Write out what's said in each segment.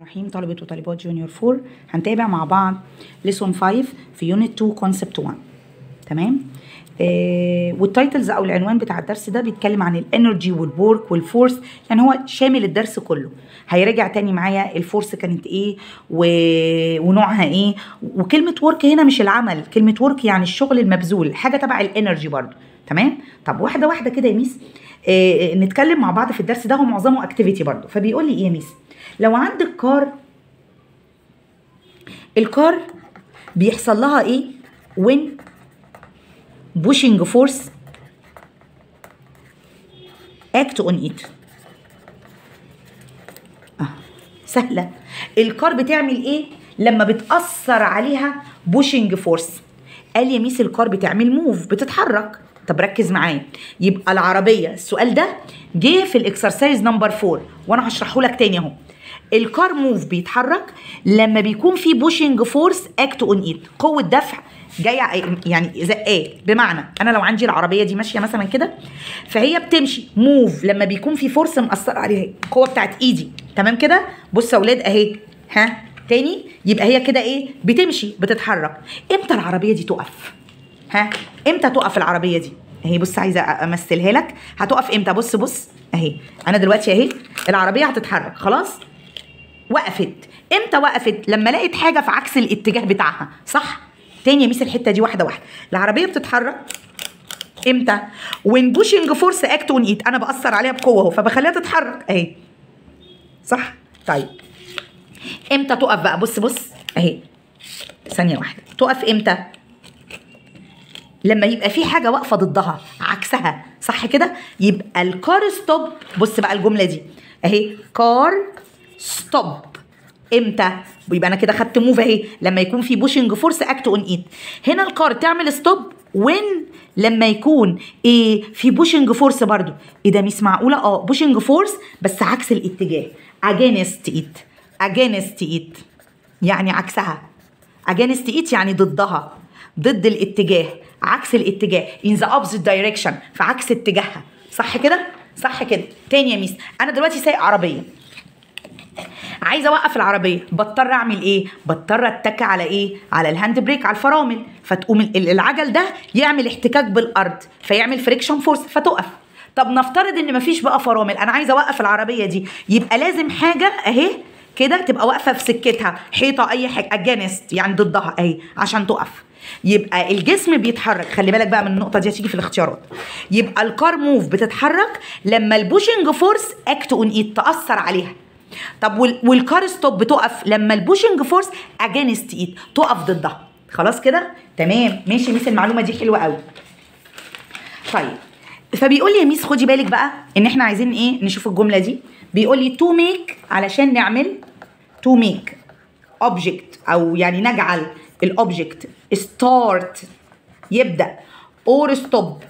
رحيم طلبة وطالبات جونيور 4 هنتابع مع بعض ليسون 5 في يونت 2 كونسبت 1 تمام آه والتايتلز او العنوان بتاع الدرس ده بيتكلم عن الانرجي والورك والفورس يعني هو شامل الدرس كله هيراجع تاني معايا الفورس كانت ايه و... ونوعها ايه وكلمة ورك هنا مش العمل كلمة ورك يعني الشغل المبذول حاجة تبع الانرجي برضو تمام طب واحدة واحدة كده يا ميس آه نتكلم مع بعض في الدرس ده هو معظمه اكتيفيتي برضو فبيقول لي ايه يا ميس لو عندك كار الكار بيحصل لها ايه when pushing force act on it آه. سهلة الكار بتعمل ايه لما بتأثر عليها pushing force قال يا ميس الكار بتعمل موف بتتحرك طب ركز معايا يبقى العربية السؤال ده جه في الاكسرسايز نمبر 4 وانا هشرحه لك تاني اهو الكار موف بيتحرك لما بيكون في بوشنج فورس اكت اون ايد قوه دفع جايه يعني زقاه بمعنى انا لو عندي العربيه دي ماشيه مثلا كده فهي بتمشي موف لما بيكون في فورس مأثر عليها القوه بتاعت ايدي تمام كده بص يا اولاد اهي ها تاني يبقى هي كده ايه بتمشي بتتحرك امتى العربيه دي تقف ها امتى تقف العربيه دي اهي بص عايزه امثلها لك هتقف امتى بص بص اهي انا دلوقتي اهي العربيه هتتحرك خلاص وقفت امتى وقفت لما لقيت حاجه في عكس الاتجاه بتاعها صح تاني يا ميس الحته دي واحده واحده العربيه بتتحرك امتى وين بوشنج فورس اكت اون ايت انا باثر عليها بقوه اهو فبخليها تتحرك اهي صح طيب امتى تقف بقى بص بص اهي ثانيه واحده تقف امتى لما يبقى في حاجه واقفه ضدها عكسها صح كده يبقى الكار ستوب بص بقى الجمله دي اهي كار ستوب امتى يبقى انا كده خدت موف اهي لما يكون في بوشنج فورس اكت اون ايت هنا الكار تعمل ستوب وين لما يكون ايه في بوشنج فورس برضو ايه ده مش معقوله اه بوشنج فورس بس عكس الاتجاه اجينست ايت اجينست ايت يعني عكسها اجينست ايت يعني ضدها ضد الاتجاه عكس الاتجاه in the opposite direction في عكس اتجاهها صح كده صح كده تاني يا ميس انا دلوقتي سايق عربيه عايزه اوقف العربيه بضطر اعمل ايه بضطر اتكي على ايه على الهاند بريك على الفرامل فتقوم العجل ده يعمل احتكاك بالارض فيعمل فريكشن فورس فتقف طب نفترض ان مفيش بقى فرامل انا عايزه اوقف العربيه دي يبقى لازم حاجه اهي كده تبقى واقفه في سكتها حيطه اي حاجه اجانست يعني ضدها اهي عشان تقف يبقى الجسم بيتحرك خلي بالك بقى من النقطه دي هتيجي في الاختيارات يبقى الكار موف بتتحرك لما البوشنج فورس اكت اون ايت تاثر عليها طب والكار ستوب بتقف لما البوشنج فورس اجينست ايت تقف ضدها خلاص كده تمام ماشي ميس المعلومه دي حلوه قوي طيب فبيقول لي يا ميس خدي بالك بقى ان احنا عايزين ايه نشوف الجمله دي بيقول لي تو ميك علشان نعمل تو ميك اوبجكت او يعني نجعل الاوبجكت ستارت يبدا اور ستوب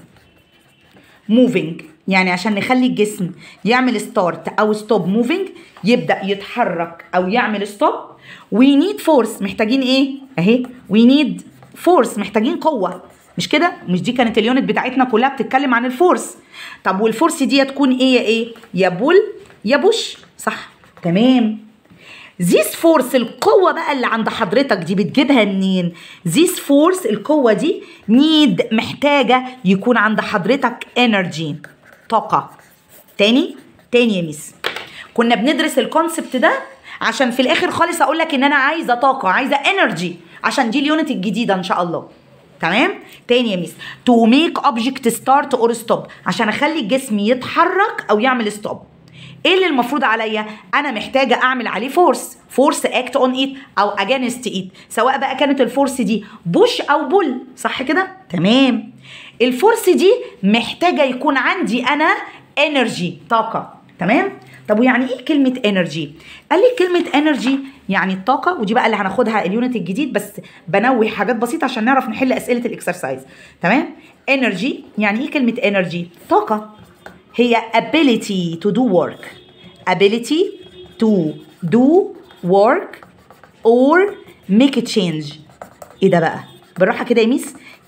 موفينج يعني عشان نخلي الجسم يعمل ستارت او ستوب موفينج يبدا يتحرك او يعمل ستوب وي نيد فورس محتاجين ايه اهي وي نيد فورس محتاجين قوه مش كده مش دي كانت اليونت بتاعتنا كلها بتتكلم عن الفورس طب والفورس دي تكون ايه يا ايه يا بول يا بوش صح تمام زيس فورس القوة بقى اللي عند حضرتك دي بتجيبها منين؟ زيس فورس القوة دي نيد محتاجة يكون عند حضرتك انرجي طاقة تاني تاني يا ميس كنا بندرس الكونسبت ده عشان في الاخر خالص اقول لك ان انا عايزة طاقة عايزة انرجي عشان دي اليونت الجديدة ان شاء الله تمام تاني يا ميس تو ميك اوبجكت ستارت اور ستوب عشان اخلي الجسم يتحرك او يعمل ستوب ايه اللي المفروض عليا انا محتاجه اعمل عليه فورس فورس اكت اون ايت او اجينست ايت سواء بقى كانت الفورس دي بوش او بول صح كده تمام الفورس دي محتاجه يكون عندي انا انرجي طاقه تمام طب ويعني ايه كلمه انرجي قال لي كلمه انرجي يعني الطاقه ودي بقى اللي هناخدها اليونت الجديد بس بنوه حاجات بسيطه عشان نعرف نحل اسئله الاكسرسايز تمام انرجي يعني ايه كلمه انرجي طاقه هي ability to do work ability to do work or make a change ايه ده بقى بالراحه كده يا ميس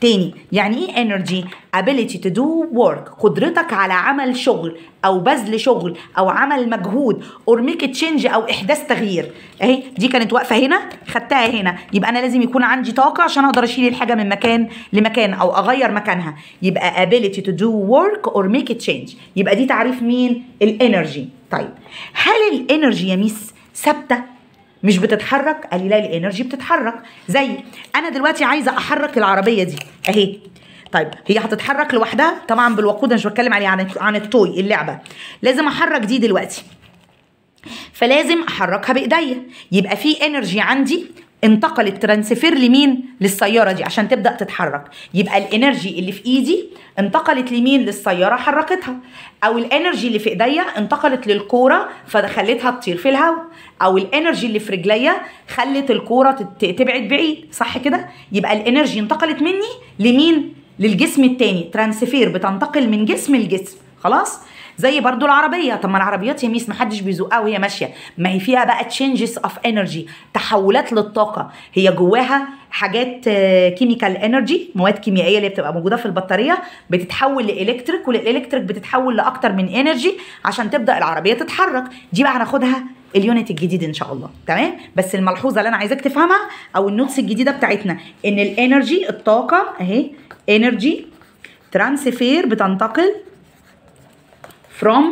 تاني يعني ايه energy ability to do work قدرتك على عمل شغل او بذل شغل او عمل مجهود or make a change او احداث تغيير اهي دي كانت واقفه هنا خدتها هنا يبقى انا لازم يكون عندي طاقه عشان اقدر اشيل الحاجه من مكان لمكان او اغير مكانها يبقى ability to do work or make a change يبقى دي تعريف مين الانرجي طيب هل الانرجي يا ميس ثابته مش بتتحرك قال لي لا الانرجي بتتحرك زي انا دلوقتي عايزه احرك العربيه دي اهي طيب هي هتتحرك لوحدها طبعا بالوقود أنا مش بتكلم عليه عن عن التوي اللعبه لازم احرك دي دلوقتي فلازم احركها بايديا يبقى في انرجي عندي انتقلت ترانسفير لمين للسياره دي عشان تبدا تتحرك يبقى الانرجي اللي في ايدي انتقلت لمين للسياره حركتها او الانرجي اللي في ايديا انتقلت للكوره فخلتها تطير في الهواء او الانرجي اللي في رجليا خلت الكوره تت- تبعد بعيد صح كده يبقى الانرجي انتقلت مني لمين للجسم التاني ترانسفير بتنتقل من جسم لجسم خلاص زي برضو العربية طب ما العربيات يا ميس محدش بيزقها وهي ماشية ما هي فيها بقى تشينجز اوف انرجي تحولات للطاقة هي جواها حاجات كيميكال انرجي مواد كيميائية اللي بتبقى موجودة في البطارية بتتحول لإلكتريك والإلكتريك بتتحول لأكتر من انرجي عشان تبدأ العربية تتحرك دي بقى هناخدها اليونت الجديد ان شاء الله تمام بس الملحوظه اللي انا عايزاك تفهمها او النوتس الجديده بتاعتنا ان الانرجي الطاقه اهي انرجي ترانسفير بتنتقل from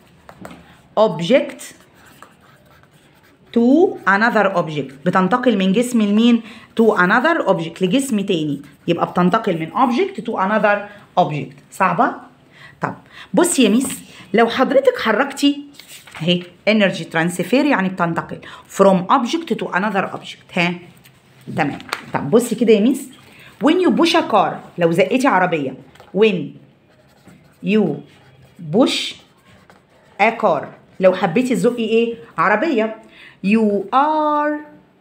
object to another object بتنتقل من جسم لمين to another object لجسم تاني يبقى بتنتقل من object to another object صعبة؟ طب بصي يا ميس لو حضرتك حركتي اهي energy transfer يعني بتنتقل from object to another object ها تمام طب بصي كده يا ميس when you push a car لو زقتي عربية when you push a car لو حبيتي تزقي ايه عربية you are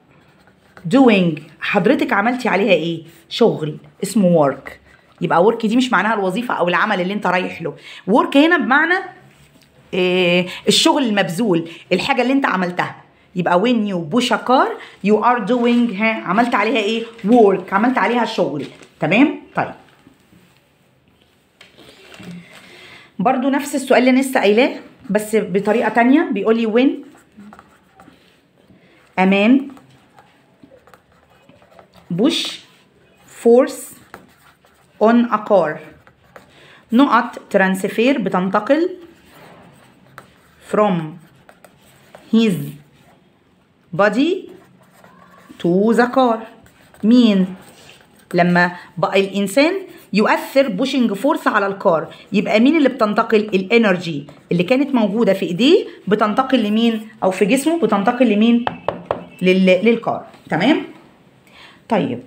doing حضرتك عملتي عليها ايه شغل اسمه work يبقى work دي مش معناها الوظيفة او العمل اللي انت رايح له work هنا بمعنى إيه الشغل المبذول الحاجة اللي انت عملتها يبقى when you push a car you are doing ها عملت عليها ايه work عملت عليها شغل تمام طيب برضو نفس السؤال اللي أنا لسه قايلاه بس بطريقة تانية بيقول لي when a man push force on a car نقط ترانسفير بتنتقل from his body to the car مين لما بقى الانسان يؤثر بوشنج فورس على الكار يبقى مين اللي بتنتقل الانرجي اللي كانت موجوده في ايديه بتنتقل لمين او في جسمه بتنتقل لمين لل... للكار تمام طيب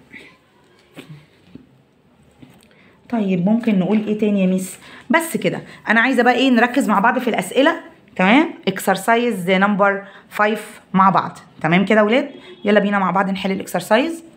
طيب ممكن نقول ايه تاني يا ميس بس كده انا عايزه بقى ايه نركز مع بعض في الاسئله تمام اكسرسايز نمبر 5 مع بعض تمام كده يا ولاد يلا بينا مع بعض نحل الاكسرسايز